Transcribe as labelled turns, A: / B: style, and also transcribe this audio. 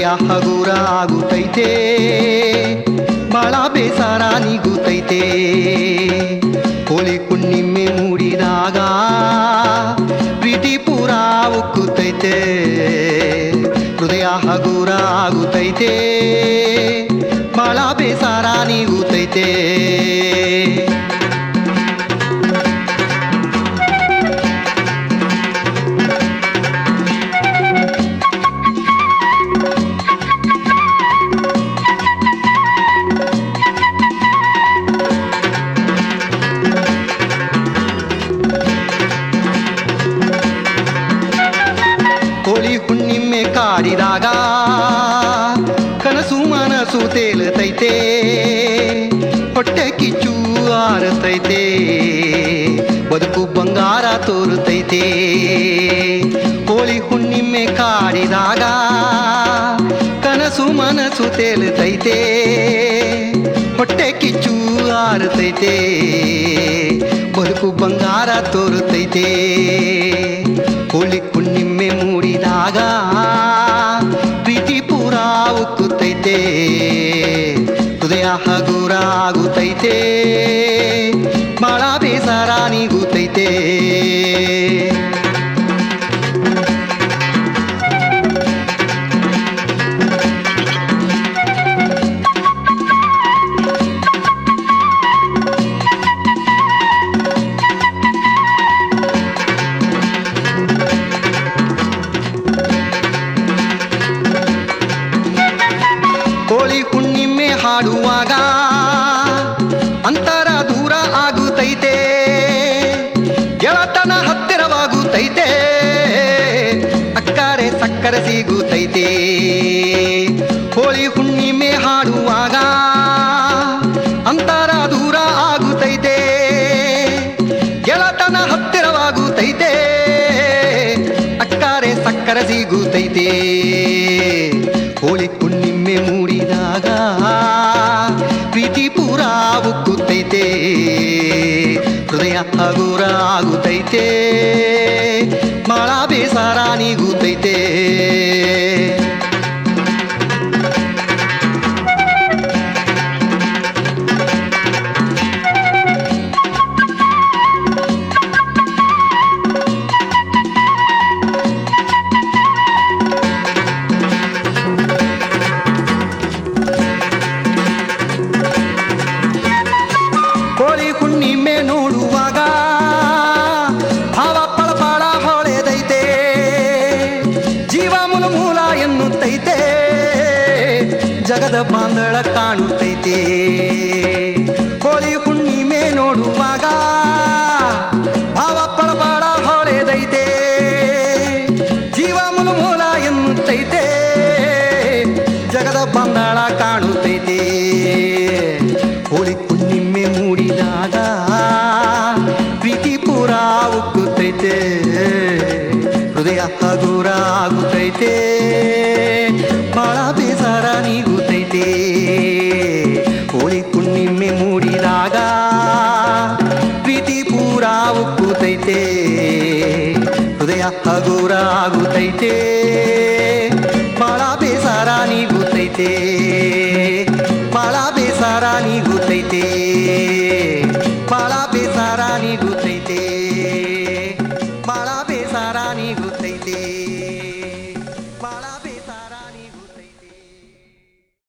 A: ಹೃದಯ ಹಗುರ ಆಗುತ್ತೈತೆ ಬಾಳ ಬೇಸರ ನೀಗುತ್ತೈತೆ ಹೋಳಿ ಹುಣ್ಣಿಮೆ ಮೂಡಿದಾಗ ಪ್ರೀತಿ ಪೂರ ಉಕ್ಕುತ್ತೈತೆ ಹೃದಯ ಹಗುರ ಆಗುತ್ತೈತೆ ಬಾಳ ಬೇಸರ ನೀಗುತ್ತೈತೆ ಹೋಳಿ ಹುಣ್ಣಿಮೆ ಕಾಡಿದಾಗ ಕನಸು ಮನಸ್ಸು ತೇಲತೈತೆ ಹೊಟ್ಟೆ ಕಿಚ್ಚು ಆರತೈತೆ ಬದುಕು ಬಂಗಾರ ತೋರುತ್ತೈತೆ ಹೋಳಿ ಹುಣ್ಣಿಮೆ ಕಾಡಿದಾಗ ಕನಸು ಮನಸ್ಸು ತೇಲತೈತೆ ಹೊಟ್ಟೆ ಕಿಚ್ಚು ಆರತೈತೆ ಬದುಕು ಬಂಗಾರ ತೋರುತ್ತೈತೆ ಹೋಳಿ ಹುಣ್ಣಿಮೆ ಮೂಡಿದಾಗ ಪ್ರೀತಿ ಪೂರ ಉಕ್ಕುತ್ತೈತೆ ಹೃದಯ ಹಗುರ ಆಗುತ್ತೈತೆ ಬಾಳ ಬೇಸರ ನೀಗುತ್ತೈತೆ ಹೋಳಿ ಹುಣ್ಣಿಮೆ ಹಾಡುವಾಗ ಅಂತರ ದೂರ ಆಗುತ್ತೈತೆ ಗೆಳತನ ಹತ್ತಿರವಾಗುತ್ತೈತೆ ಅಕ್ಕರೆ ಸಕ್ಕರೆ ಸಿಗುತ್ತೈತೆ ಹೋಳಿ ಹುಣ್ಣಿಮೆ ಹಾಡುವಾಗ ಅಂತರ ದೂರ ಆಗುತ್ತೈತೆ ಗೆಳತನ ಹತ್ತಿರವಾಗುತ್ತೈತೆ ಅಕ್ಕರೆ ಸಕ್ಕರೆ ಸಿಗುತ್ತೈತೆ ಹೋಳಿ ಹುಣ್ಣಿಮೆ ಮೂಡಿದಾಗ ಪ್ರೀತಿ ಪೂರ ಉಕ್ಕುತ್ತೈತೆ ಹೃದಯ ಹಗುರ ಆಗುತ್ತೈತೆ ಬಾಳ ಬೇಸರ ನೀಗುತ್ತೈತೆ ಕೋಳಿ ಹುಣ್ಣಿಮೆ ನೋಡುವಾಗ ಭಾವ ಪಳಪಳ ಹೊಳೆದೈತೆ ಜೀವ ಮುಲ ಮೂಲ ಎನ್ನುತ್ತೈತೆ ಜಗದ ಬಾಂಧಳ ಕಾಣುತ್ತೈತೆ ಕೋಳಿ ಹುಣ್ಣಿಮೆ ನೋಡುವಾಗ ಭಾವ ಪಳಪಳ ಹೊಳೆದೈತೆ ಜೀವ ಮುಲ ಮೂಲ ಎನ್ನುತ್ತೈತೆ ಜಗದ ಬಂದಾಳ ಕಾಣುತ್ತೈತೆ ಹೋಳಿ ಹುಣ್ಣಿಮೆ ಮೂಡಿದಾಗ ಪ್ರೀತಿ ಪೂರ ಉಕ್ಕುತ್ತೈತೆ ಹೃದಯ ಹಗುರ ಆಗುತ್ತೈತೆ ಬಾಳ ಬೇಸರ ನೀಗುತ್ತೈತೆ ಹೋಳಿ ಹುಣ್ಣಿಮೆ ಮೂಡಿದಾಗ ಪ್ರೀತಿ ಪೂರ ಉಕ್ಕುತ್ತೈತೆ ಹೃದಯ ಹಗುರ ಆಗುತ್ತೈತೆ ಬಾಳ ಬೇಸರ ನೀಗುತ್ತೈತೆ